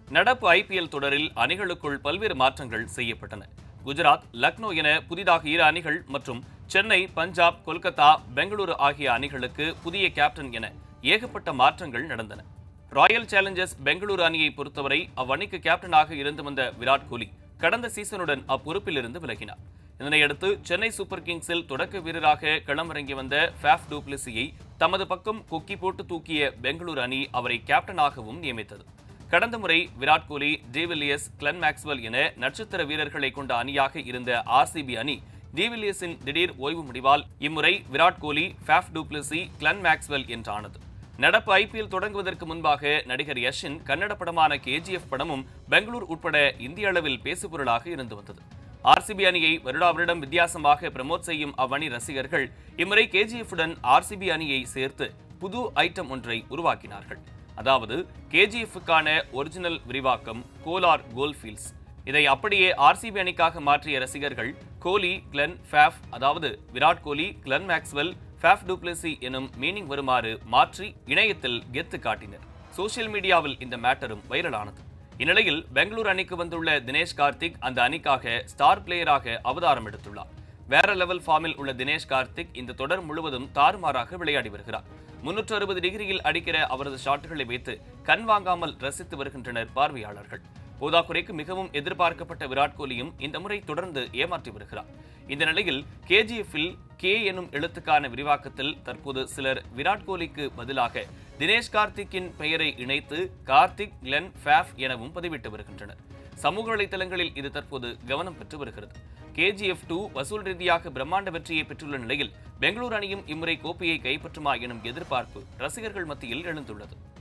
நடப்பு ஐபிஎல் தொடரில் அணிகளுக்குள் பல்வேறு மாற்றங்கள் செய்யப்பட்டன குஜராத் லக்னோ என புதிதாக இரு அணிகள் மற்றும் சென்னை பஞ்சாப் கொல்கத்தா பெங்களூரு ஆகிய அணிகளுக்கு புதிய கேப்டன் என ஏகப்பட்ட மாற்றங்கள் நடந்தன ராயல் சேலஞ்சர்ஸ் பெங்களூரு அணியை பொறுத்தவரை அவ்வணிக்கு கேப்டனாக இருந்து வந்த விராட் கோலி கடந்த சீசனுடன் அப்பொறுப்பிலிருந்து விலகினார் இதனையடுத்து சென்னை சூப்பர் கிங்ஸில் தொடக்க வீரராக களமிறங்கி வந்த ஃபேஃப் டூப்ளிசியை தமது பக்கம் கொக்கி போட்டு தூக்கிய பெங்களூரு அணி அவரை கேப்டனாகவும் நியமித்தது கடந்த முறை Virat Kohli de Villiers Glenn Maxwell என நட்சத்திர வீரர்களை கொண்ட அணியாக இருந்த ஆர்சிபி அணி டிவில்லியர்ஸின் திடீர் ஓய்வு முடிவால் இம்முறை Virat Kohli Faf du Plessis Glenn Maxwell என்றானது நடப்பு ஐபிஎல் தொடங்குவதற்கு முன்பாக நடிகர் யஷின் கன்னட படமான கேஜிஎஃப் படமும் பெங்களூர் உட்பட இந்திய அளவில் பேசுபொருளாக இருந்து வந்தது ஆர்சிபி அணியை வருடா வருடம் வித்தியாசமாக பிரமோட் செய்யும் அவ்வணி ரசிகர்கள் இம்முறை கேஜிஎஃப்-உடன் ஆர்சிபி அணியை சேர்த்து புது ஐட்டம் ஒன்றை உருவாக்கினார்கள் அதாவது கேஜிஎஃப்க்கான ஒரிஜினல் விரிவாக்கம் கோலார் கோல்ஃபீல்ட்ஸ் இதை அப்படியே ஆர்சிபி அணிக்காக மாற்றிய ரசிகர்கள் கோலி கிளென் ஃபேஃப் அதாவது Virat Kohli Glenn Maxwell Faf du Plessis எனும் மீனிங் வருமாறு மாற்றி இணையத்தில் கெத்து காட்டினர் சோஷியல் மீடியாவில் இந்த மேட்டரும் வைரலானது இந்நிலையில் பெங்களூரு அணிக்கு வந்துள்ள தினேஷ் கார்த்திக் அந்த அணிக்காக ஸ்டார் பிளேயராக அவதாரம் எடுத்துள்ளார் வேற லெவல் ஃபார்மில் உள்ள தினேஷ் கார்த்திக் இந்த தொடர் முழுவதும் தாறுமாறாக விளையாடி வருகிறார் முன்னூற்று அறுபது டிகிரியில் அடிக்கிற அவரது ஷாட்டுகளை வைத்து கண் வாங்காமல் ரசித்து வருகின்றனர் பார்வையாளர்கள் போதாக்குறைக்கு மிகவும் எதிர்பார்க்கப்பட்ட விராட் கோலியும் இந்த முறை தொடர்ந்து ஏமாற்றி வருகிறார் இந்த நிலையில் கேஜிஎஃப்பில் கே எனும் எழுத்துக்கான விரிவாக்கத்தில் தற்போது சிலர் விராட் கோலிக்கு பதிலாக தினேஷ் கார்த்திக்கின் பெயரை இணைத்து கார்த்திக் கிளென் ஃபேஃப் எனவும் பதிவிட்டு வருகின்றனர் சமூக வலைதளங்களில் இது தற்போது கவனம் பெற்று வருகிறது கேஜிஎஃப் டூ வசூல் ரீதியாக பிரம்மாண்ட வெற்றியை பெற்றுள்ள நிலையில் பெங்களூரு அணியும் இம்முறை கோப்பையை கைப்பற்றுமா எனும் எதிர்பார்ப்பு ரசிகர்கள் மத்தியில் எழுந்துள்ளது